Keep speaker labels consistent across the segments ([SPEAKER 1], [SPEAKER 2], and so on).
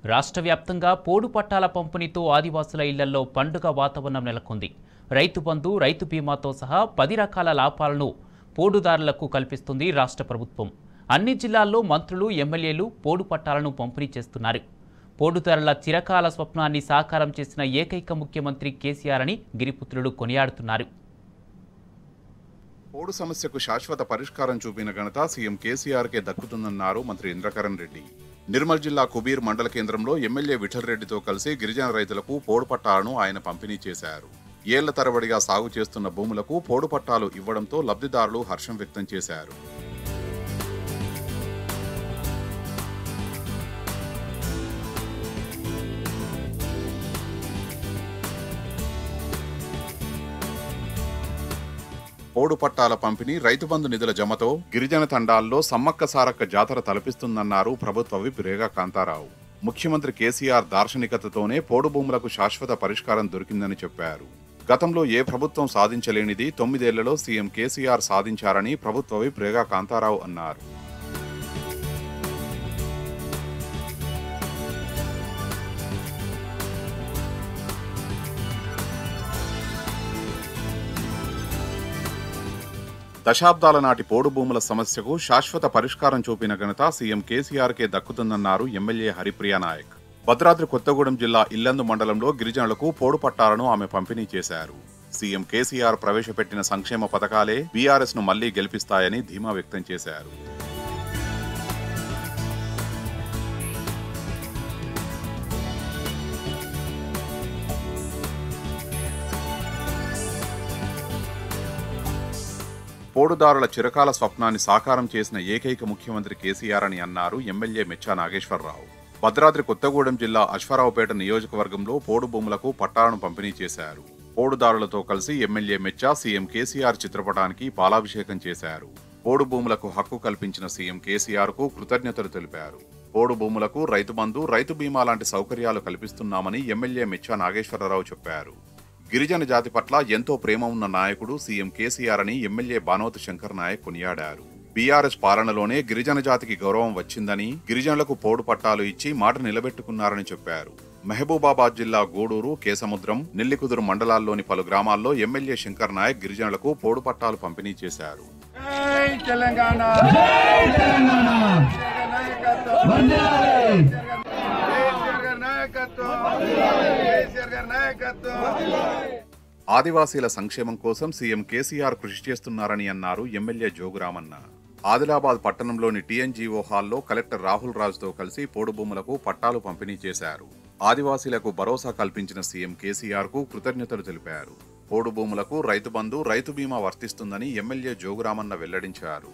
[SPEAKER 1] రాష్ట్ర వ్యాప్తంగా పోడు పట్టాల పంపిణీతో ఆదివాసుల ఇళ్లలో పండుగ వాతావరణం నెలకొంది రైతు బంధు రైతు బీమాతో సహా పది రకాల లాభాలను పోడుదారులకు కల్పిస్తుంది రాష్ట్ర ప్రభుత్వం అన్ని జిల్లాల్లో మంత్రులు ఎమ్మెల్యేలు పోడు పట్టాలను పంపిణీ చేస్తున్నారు పోడుదారుల చిరకాల స్వప్నాన్ని సాకారం చేసిన ఏకైక ముఖ్యమంత్రి కేసీఆర్ అని గిరిపుత్రులు కొనియాడుతున్నారు
[SPEAKER 2] పోడు సమస్యకు శాశ్వత పరిష్కారం చూపిన ఘనత సీఎం కేసీఆర్కే దక్కుతుందన్నారు మంత్రి ఇంద్రకరణ్ రెడ్డి నిర్మల్ జిల్లా కుబీర్ మండల కేంద్రంలో ఎమ్మెల్యే విఠల్ రెడ్డితో కలిసి గిరిజన రైతులకు పోడు పట్టాలను ఆయన పంపిణీ చేశారు ఏళ్ల తరబడిగా సాగు చేస్తున్న భూములకు పోడు పట్టాలు ఇవ్వడంతో లబ్ధిదారులు హర్షం వ్యక్తం చేశారు పోడు పట్టాల పంపిణీ రైతు బంధు నిధుల జమతో గిరిజన తండాల్లో సమ్మక్క సారక్క జాతర తలపిస్తుందన్నారు ప్రభుత్వ విప్ రేగా కాంతారావు ముఖ్యమంత్రి కేసీఆర్ దార్శనికతతోనే పోడు భూములకు శాశ్వత పరిష్కారం దొరికిందని చెప్పారు గతంలో ఏ ప్రభుత్వం సాధించలేనిది తొమ్మిదేళ్లలో సీఎం కేసీఆర్ సాధించారని ప్రభుత్వ విప్ రేగా కాంతారావు అన్నారు దశాబ్దాల నాటి పోడు భూముల సమస్యకు శాశ్వత పరిష్కారం చూపిన ఘనత సీఎం కేసీఆర్కే దక్కుతుందన్నారు ఎమ్మెల్యే హరిప్రియ నాయక్ భద్రాద్రి కొత్తగూడెం జిల్లా ఇల్లందు మండలంలో గిరిజనులకు పోడు పట్టాలను ఆమె పంపిణీ చేశారు సీఎం కేసీఆర్ ప్రవేశపెట్టిన సంక్షేమ పథకాలే బీఆర్ఎస్ ను మళ్లీ గెలిపిస్తాయని ధీమా వ్యక్తం చేశారు పోడుదారుల చిరకాల స్వప్నాన్ని సాకారం చేసిన ఏకైక ముఖ్యమంత్రి కేసీఆర్ అని అన్నారు ఎమ్మెల్యే మెచ్చా నాగేశ్వరరావు భద్రాద్రి కొత్తగూడెం జిల్లా అశ్వారావుపేట నియోజకవర్గంలో పోడు భూములకు పట్టాలను పంపిణీ చేశారు పోడుదారులతో కలిసి ఎమ్మెల్యే మెచ్చా సీఎం కేసీఆర్ చిత్రపటానికి పాలాభిషేకం చేశారు పోడు భూములకు హక్కు కల్పించిన సీఎం కేసీఆర్ కు కృతజ్ఞతలు తెలిపారు పోడు భూములకు రైతు బంధు రైతు బీమా లాంటి సౌకర్యాలు కల్పిస్తున్నామని ఎమ్మెల్యే మెచ్చా నాగేశ్వరరావు చెప్పారు గిరిజన జాతి పట్ల ఎంతో ప్రేమ ఉన్న నాయకుడు సీఎం కేసీఆర్ అని ఎమ్మెల్యే బానోతు శంకర్ నాయక్ కొనియాడారు బీఆర్ఎస్ పాలనలోనే గిరిజన జాతికి గౌరవం వచ్చిందని గిరిజనులకు పోడు పట్టాలు ఇచ్చి మాట నిలబెట్టుకున్నారని చెప్పారు మహబూబాబాద్ జిల్లా గూడూరు కేసముద్రం నెల్లికుదురు మండలాల్లోని పలు గ్రామాల్లో ఎమ్మెల్యే శంకర్ నాయక్ గిరిజనులకు పోడు పట్టాలు పంపిణీ చేశారు
[SPEAKER 3] జై తెలంగాణ కేసీఆర్ గారి నాయకత్వం కేసీఆర్ గారి నాయకత్వం
[SPEAKER 2] ఆదివాసీల సంక్షేమం కోసం సీఎం కేసీఆర్ కృషి చేస్తున్నారని అన్నారు ఎమ్మెల్యే జోగురామన్న ఆదిలాబాద్ పట్టణంలోని టీఎన్జీఓ హాల్లో కలెక్టర్ రాహుల్ రాజుతో కలిసి పోడు భూములకు పట్టాలు పంపిణీ చేశారు ఆదివాసీలకు భరోసా కల్పించిన సీఎం కేసీఆర్ కు కృతజ్ఞతలు తెలిపారు పోడు భూములకు రైతు బంధు రైతు బీమా వర్తిస్తుందని ఎమ్మెల్యే జోగురామన్న వెల్లడించారు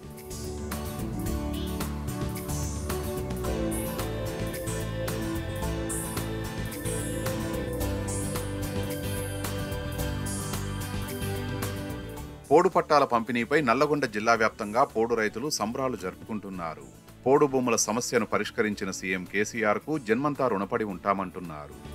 [SPEAKER 2] పోడు పట్టాల పంపిణీపై నల్లగొండ జిల్లా వ్యాప్తంగా పోడు రైతులు సంబరాలు జరుపుకుంటున్నారు పోడు భూముల సమస్యను పరిష్కరించిన సీఎం కేసీఆర్ కు జన్మంతా రుణపడి ఉంటామంటున్నారు